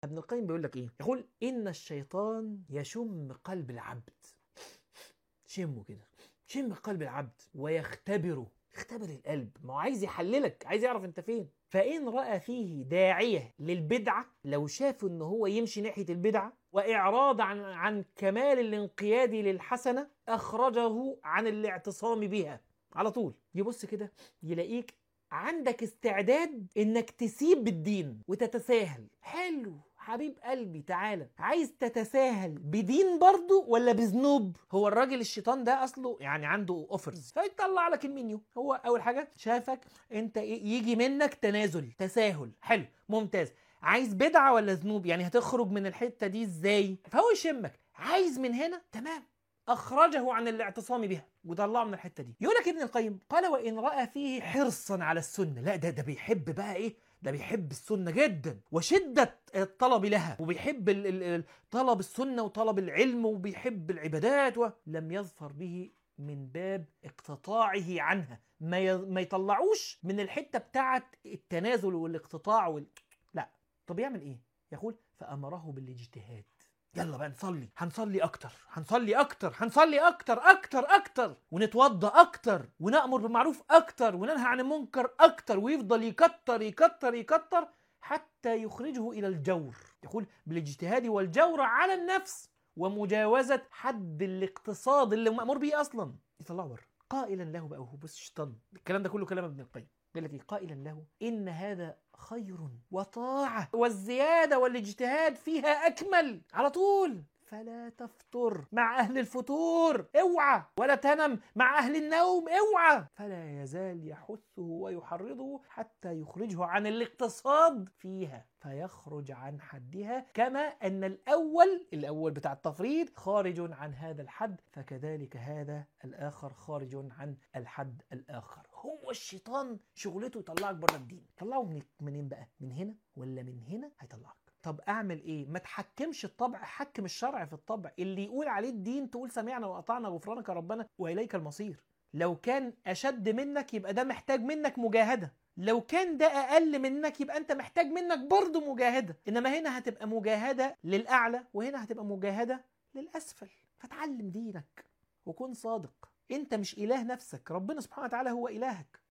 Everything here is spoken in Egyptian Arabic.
ابن القيم بيقول لك ايه يقول ان الشيطان يشم قلب العبد شمه كده شم قلب العبد ويختبره اختبر القلب ما هو عايز يحللك عايز يعرف انت فين فإن رأى فيه داعية للبدعة لو شاف إن هو يمشي ناحية البدعة وإعراض عن عن كمال الانقياد للحسنة أخرجه عن الاعتصام بها على طول يبص كده يلاقيك عندك استعداد إنك تسيب الدين وتتساهل حلو حبيب قلبي تعالى عايز تتساهل بدين برضه ولا بذنوب هو الراجل الشيطان ده اصله يعني عنده اوفرز فيطلع لك المنيو هو اول حاجه شافك انت إيه؟ يجي منك تنازل تساهل حلو ممتاز عايز بدعه ولا ذنوب يعني هتخرج من الحته دي ازاي فهو يشمك عايز من هنا تمام اخرجه عن الاعتصام بها وطلعه من الحته دي يقول لك ابن القيم قال وان راى فيه حرصا على السنه لا ده ده بيحب بقى ايه ده بيحب السنة جدا وشدة الطلب لها وبيحب ال- ال- ال- طلب السنة وطلب العلم وبيحب العبادات ولم يظفر به من باب اقتطاعه عنها ما ي- ما يطلعوش من الحتة بتاعة التنازل والاقتطاع وال... لا طب يعمل ايه يقول فأمره بالاجتهاد يلا بقى نصلي هنصلي اكتر هنصلي اكتر هنصلي اكتر اكتر اكتر ونتوضى اكتر ونامر بالمعروف اكتر وننهى عن المنكر اكتر ويفضل يكتر يكتر يكتر حتى يخرجه الى الجور يقول بالاجتهاد والجور على النفس ومجاوزه حد الاقتصاد اللي مامور به اصلا يطلعه بره قائلا له بقى وهو بص شيطان الكلام ده كله كلام ابن القيم بيقول لك إيه؟ قائلا له ان هذا خير وطاعه والزياده والاجتهاد فيها اكمل على طول فلا تفطر مع اهل الفتور اوعى ولا تنم مع اهل النوم اوعى فلا يزال يحثه ويحرضه حتى يخرجه عن الاقتصاد فيها فيخرج عن حدها كما ان الاول الاول بتاع التفريط خارج عن هذا الحد فكذلك هذا الاخر خارج عن الحد الاخر هو الشيطان شغلته يطلعك بره الدين طلعه من منين بقى من هنا ولا من هنا هيطلعك طب اعمل ايه ما تحكمش الطبع حكم الشرع في الطبع اللي يقول عليه الدين تقول سمعنا واطعنا غفرانك ربنا واليك المصير لو كان اشد منك يبقى ده محتاج منك مجاهده لو كان ده اقل منك يبقى انت محتاج منك برضه مجاهده انما هنا هتبقى مجاهده للاعلى وهنا هتبقى مجاهده للاسفل فتعلم دينك وكن صادق انت مش اله نفسك ربنا سبحانه وتعالى هو الهك